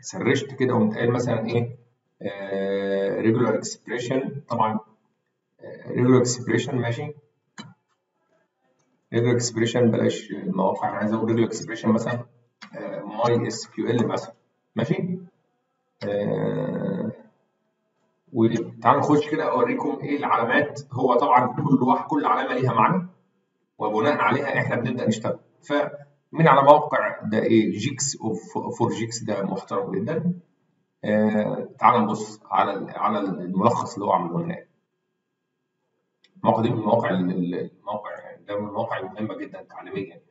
سرشت كده وقمت قايل مثلا ايه ريجولار اكسبريشن طبعا ريجولار اكسبريشن ماشي ريجولار اكسبريشن بلاش المواقع انا عايز اقول ريجولار اكسبريشن مثلا ماي اس كيو ال مثلا ماشي آه وتعالوا نخش كده اوريكم ايه العلامات هو طبعا كل واحد كل علامه ليها معنى وبناء عليها احنا بنبدا نشتغل فمن على موقع ده ايه جيكس اوف فور جيكس ده محترم جدا آه تعال نبص على على الملخص اللي هو عمله لنا الموقع دي من المواقع الموقع ده من المواقع المهمه جدا تعليميا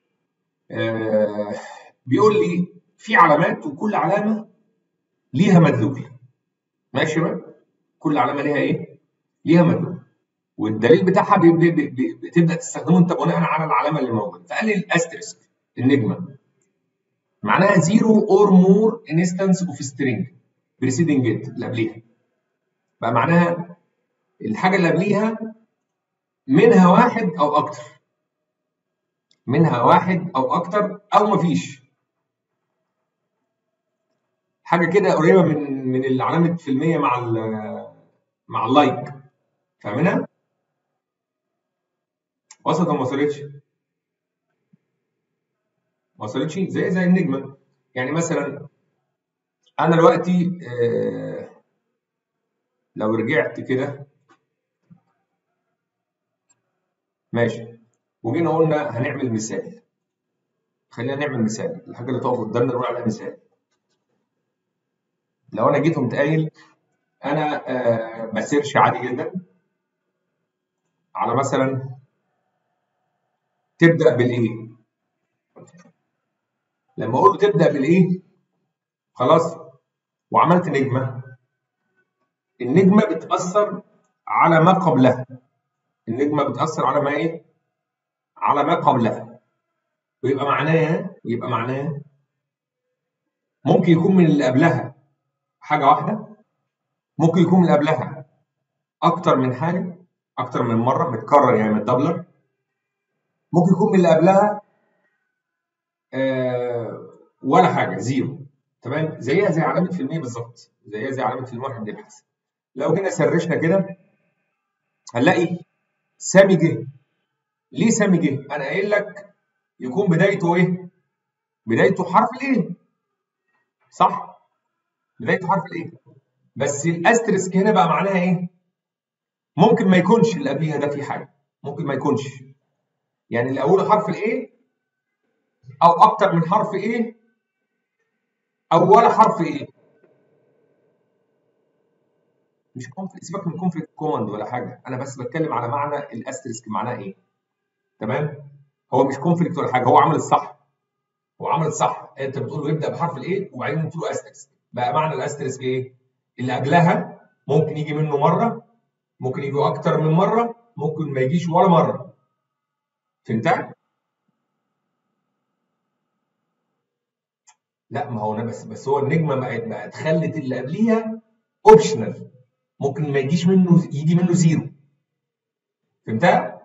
آه بيقول لي في علامات وكل علامه ليها مدلول ماشي بقى كل علامه ليها ايه ليها مدلول والدليل بتاعها بي بي بي بتبدا تستخدمه انت بناء على العلامه اللي موجوده فقال لي الاسترسك النجمه معناها زيرو اور مور انستنس اوف سترينج بريسيدنج جيت اللي قبليها بقى معناها الحاجه اللي قبليها منها واحد او اكتر منها واحد او اكتر او مفيش حاجه كده قريبه من من العلامه في المية مع ال مع اللايك فاهمينها؟ وصلت ولا ما وصلتش؟ ما وصلتش زي زي النجمه يعني مثلا انا دلوقتي آه لو رجعت كده ماشي وجينا قلنا هنعمل مثال خلينا نعمل مثال الحاجه اللي تقف قدامنا نقول عليها مثال لو انا جيت قمت قايل انا آه بسيرش عادي جدا على مثلا تبدا بالايه لما اقول له تبدا بالايه خلاص وعملت نجمه النجمه بتاثر على ما قبلها النجمه بتاثر على ما ايه على ما قبلها ويبقى معناه يبقى معناه ممكن يكون من اللي قبلها حاجه واحده ممكن يكون من اللي قبلها اكتر من حاجه اكتر من مره متكرر يعني متدبلر ممكن يكون من اللي قبلها آه ولا حاجه زيرو تمام زيها زي علامه في المية بالظبط زيها زي علامه في المية واحنا بنبحث لو جينا سرشنا كده هنلاقي سامي جه ليه سامي جه؟ انا قايل لك يكون بدايته ايه؟ بدايته حرف الايه صح؟ بدايته حرف الايه بس الاسترسك هنا بقى معناها ايه؟ ممكن ما يكونش اللي قبليها ده في حاجه ممكن ما يكونش يعني اللي اوله حرف الايه او اكتر من حرف ايه او ولا حرف ايه مش كونفليكت سيبك من كونفليكت كوماند ولا حاجه انا بس بتكلم على معنى الاسترسك معناه ايه تمام هو مش كونفليكت ولا حاجه هو عمل الصح هو عمل الصح انت بتقول له يبدا بحرف الايه وبعدين قلت له استرسك بقى معنى الاسترسك ايه اللي قبلها ممكن يجي منه مره ممكن يجي اكتر من مره ممكن ما يجيش ولا مره فهمتها لا ما هو انا بس بس هو النجمه بقت بقت خلت اللي قبليها اوبشنال ممكن ما يجيش منه يجي منه زيرو فهمتها؟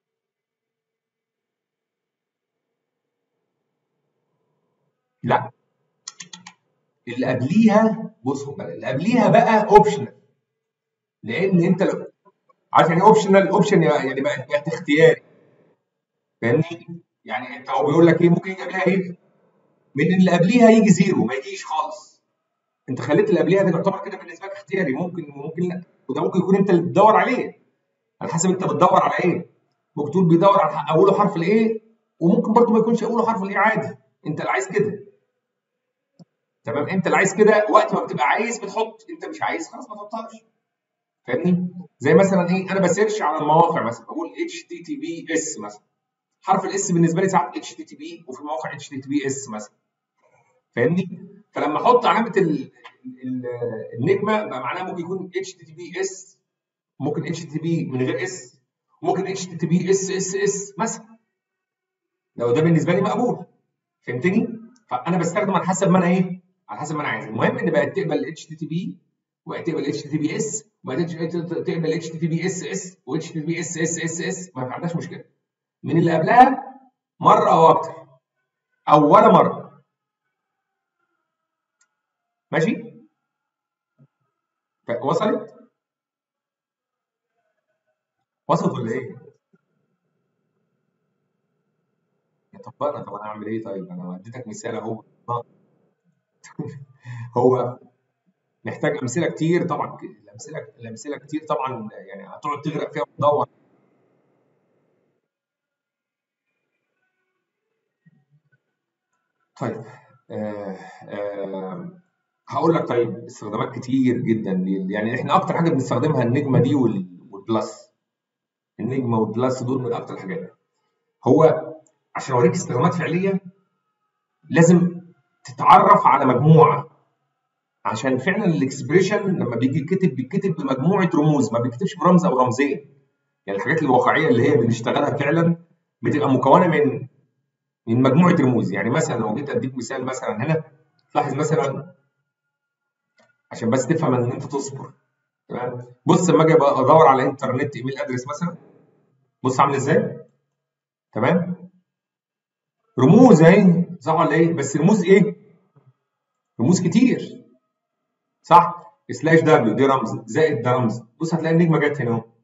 لا اللي قبليها بصوا بقى اللي قبليها بقى اوبشنال لان انت لو عارف يعني اوبشنال اوبشن يعني بقت بقت اختياري فاهمني؟ يعني انت هو بيقول لك ايه ممكن يجي قبلها ايه؟ من اللي قبليها يجي زيرو ما يجيش خالص انت خليت اللي قبليها ده يعتبر كده بالنسبه لك اختياري ممكن ممكن لا وده ممكن يكون انت اللي بتدور عليه على حسب انت بتدور على ايه ممكن تقول بيدور على اوله حرف الايه وممكن برضه ما يكونش اوله حرف الايه عادي انت اللي عايز كده تمام انت اللي عايز كده وقت ما بتبقى عايز بتحط انت مش عايز خلاص ما تحطهاش فاهمني زي مثلا ايه انا بسيرش على المواقع مثلا بقول اتش تي تي بي اس مثلا حرف الاس بالنسبه لي ساعات اتش تي تي بي وفي المواقع اتش تي تي بي اس مثلا فاهمني فلما احط علامه ال ال النجمه بقى معناها ممكن يكون اتش تي تي بي اس ممكن اتش تي تي بي من غير اس ممكن اتش تي تي بي اس اس اس مثلا لو ده بالنسبه لي مقبول فهمتني فانا بستخدم على حسب ما انا ايه على حسب ما انا عايز المهم ان بقت تقبل اتش تي تي بي وبقت تقبل اتش تي تي بي اس وبقت تقبل اتش تي تي بي اس اس واتش تي تي بي اس اس اس اس ما عندهاش مشكله من اللي قبلها مره او اكتر او ولا مره ماشي ف- وصلت وصلت ولا ايه يا طبقنا طب انا اعمل ايه طيب انا اديتك مثال اهو آه. هو محتاج امثله كتير طبعا الامثله الامثله كتير طبعا يعني هتقعد تغرق فيها وتدور طيب آه آه هقول لك طيب استخدامات كتير جدا لل- يعني احنا اكتر حاجه بنستخدمها النجمه دي وال- والبلس النجمه والبلس دول من اكتر الحاجات هو عشان اوريك استخدامات فعليه لازم تتعرف على مجموعه عشان فعلا الاكسبريشن لما بيجي يتكتب بيتكتب بمجموعه رموز ما بيتكتبش برمز او رمزين يعني الحاجات الواقعيه اللي هي بنشتغلها فعلا بتبقى مكونه من من مجموعه رموز يعني مثلا لو جيت اديك مثال مثلا هنا تلاحظ مثلا عشان بس تفهم ان انت تصبر تمام بص لما اجي بقى ادور على انترنت ايميل ادرس مثلا بص عامل ازاي تمام رموز اهي صح ولا ايه بس رموز ايه رموز كتير صح سلاش دبليو دي رمز زائد ده رمز بص هتلاقي النجمه جت هنا اهو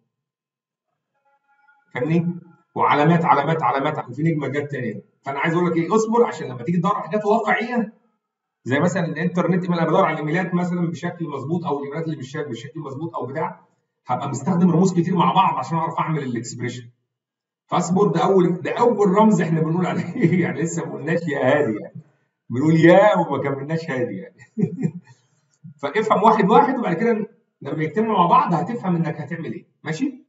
فاهمني وعلامات علامات علامات في نجمه جت تاني فانا عايز اقول لك ايه اصبر عشان لما تيجي تدور على حاجات واقعيه زي مثلا الانترنت ايميل انا بدور على الايميلات مثلا بشكل مظبوط او الايميلات اللي بالشكل بشكل مظبوط او بتاع هبقى مستخدم رموز كتير مع بعض عشان اعرف اعمل الاكسبريشن فاصبر ده اول ده اول رمز احنا بنقول عليه يعني لسه ما قلناش يا هادي يعني بنقول يا وما كملناش هادي يعني فافهم واحد واحد وبعد كده لما يجتمعوا مع بعض هتفهم انك هتعمل ايه ماشي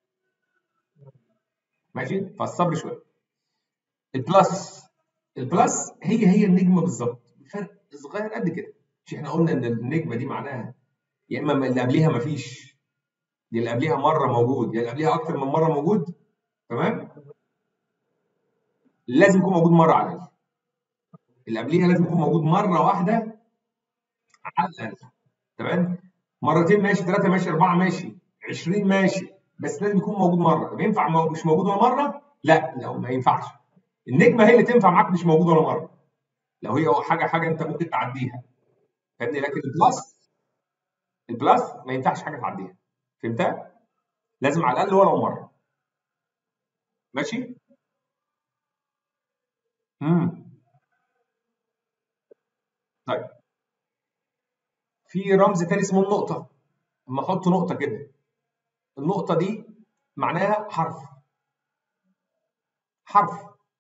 ماشي فالصبر شويه البلس البلس هي هي النجمه بالظبط فرق صغير قد كده مش احنا قلنا ان النجمه دي معناها يا اما اللي قبليها مفيش دي اللي قبليها مره موجود يا اللي قبليها اكتر من مره موجود تمام لازم يكون موجود مره على الاقل اللي قبليها لازم يكون موجود مره واحده على الاقل تمام مرتين ماشي ثلاثه ماشي اربعه ماشي 20 ماشي بس لازم يكون موجود مره طب ينفع مو- مش موجود ولا مره لا لو ما ينفعش النجمه هي اللي تنفع معاك مش موجود ولا مره لو هي حاجه حاجه انت ممكن تعديها فاهمني لكن البلس البلس ما ينفعش حاجه تعديها فهمتها لازم على الاقل ولو مره ماشي امم طيب في رمز تاني اسمه النقطه اما احط نقطه كده النقطه دي معناها حرف حرف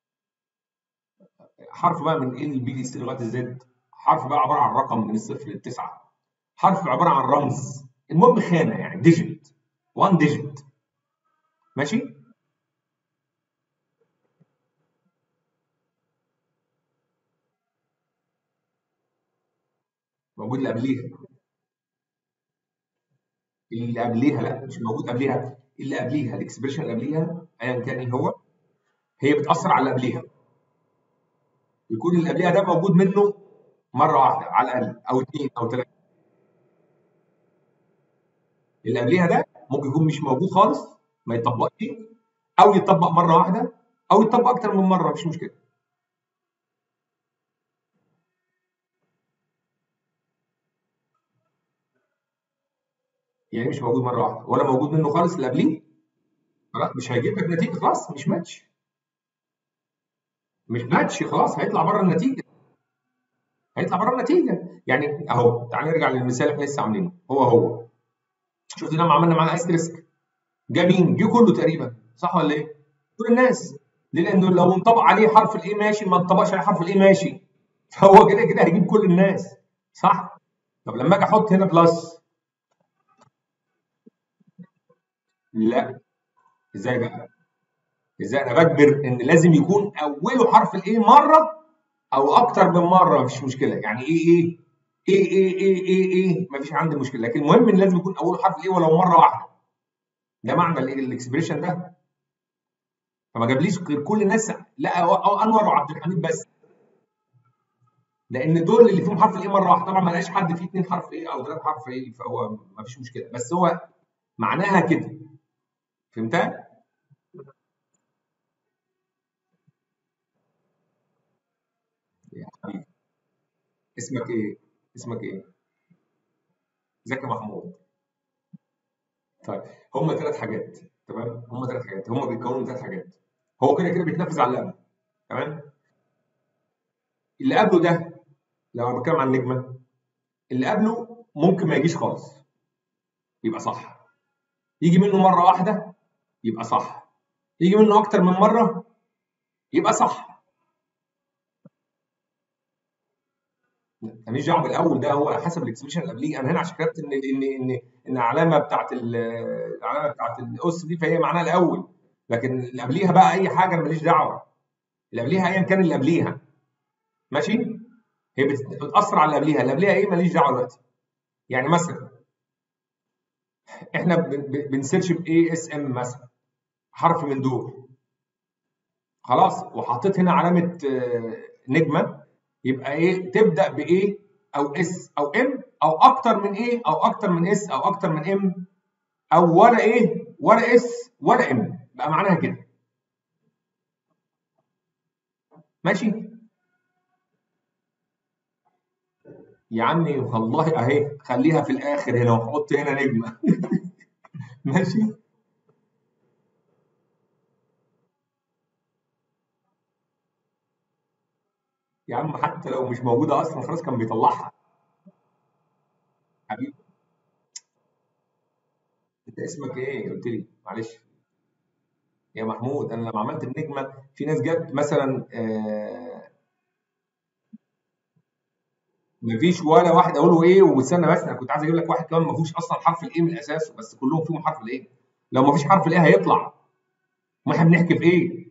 حرف بقى من ال بي سي لغايه الزد حرف بقى عباره عن رقم من الصفر للتسعه حرف عباره عن رمز المهم خانه يعني ديجيت 1 ديجيت ماشي موجود اللي قبليها اللي قبليها لا مش موجود قبليها اللي قبليها الاكسبريشن اللي قبليها ايا كان ايه هو هي بتاثر على اللي قبليها يكون اللي قبليها ده موجود منه مره واحده على الاقل او اثنين او ثلاثه اللي قبليها ده ممكن يكون مش موجود خالص ما يطبقش او يطبق مره واحده او يطبق اكتر من مره مفيش مشكله يعني مش موجود مره واحده ولا موجود منه خالص اللي قبليه خلاص مش هيجيب لك نتيجه خلاص مش ماتش مش ماتش خلاص هيطلع بره النتيجه هيطلع بره النتيجه يعني اهو تعال نرجع للمثال اللي احنا لسه عاملينه هو هو شفت لما عملنا معاه استريسك جه مين؟ جه كله تقريبا صح ولا ايه؟ كل الناس ليه؟ لانه لو انطبق عليه حرف الايه ماشي ما انطبقش عليه حرف الايه ماشي فهو كده كده هيجيب كل الناس صح؟ طب لما اجي احط هنا بلس لا ازاي بقى؟ ازاي انا بجبر ان لازم يكون اوله حرف الايه مره او اكتر من مره مفيش مشكله يعني ايه ايه ايه ايه ايه ايه ايه مفيش عندي مشكله لكن المهم ان لازم يكون اوله حرف الايه ولو مره واحده ده معنى الاكسبريشن ده فما جابليش غير كل الناس لا أو انور وعبد الحميد بس لان دول اللي فيهم حرف الايه مره واحده طبعا ما لقاش حد فيه اثنين حرف ايه او ثلاث حرف ايه فهو ما فيش مشكله بس هو معناها كده فهمتها؟ يا حبيبي اسمك ايه؟ اسمك ايه؟ ازيك يا محمود طيب هم ثلاث حاجات تمام هم ثلاث حاجات هم بيتكونوا من ثلاث حاجات هو كده كده بيتنفذ على اللي قبله تمام اللي قبله ده لو انا بتكلم عن نجمه اللي قبله ممكن ما يجيش خالص يبقى صح يجي منه مره واحده يبقى صح يجي منه اكتر من مره يبقى صح ماليش دعوه بالاول ده هو حسب الاكسبريشن اللي قبليه انا هنا عشان كتبت ان ان ان ان العلامه بتاعت العلامه بتاعت الاس دي فهي معناها الاول لكن اللي قبليها بقى اي حاجه انا ماليش دعوه اللي قبليها ايا كان اللي قبليها ماشي هي بتاثر على اللي قبليها اللي قبليها ايه ماليش دعوه دلوقتي يعني مثلا احنا بنسيرش باي اس ام مثلا حرف من دول خلاص وحطيت هنا علامه نجمه يبقى ايه تبدا بايه او اس او ام او اكتر من ايه او اكتر من اس او اكتر من ام او ولا ايه ولا اس ولا ام بقى معناها كده ماشي يا عمي والله اهي خليها في الاخر هنا وحط هنا نجمه ماشي يا عم حتى لو مش موجوده اصلا خلاص كان بيطلعها حبيبي انت اسمك ايه قلت لي معلش يا محمود انا لما عملت النجمه في ناس جت مثلا آه مفيش ولا واحد اقول له ايه واستنى بس انا كنت عايز اجيب لك واحد كمان ما فيهوش اصلا حرف الايه من الاساس بس كلهم فيهم حرف الايه لو ما فيش حرف الايه هيطلع ما احنا بنحكي في ايه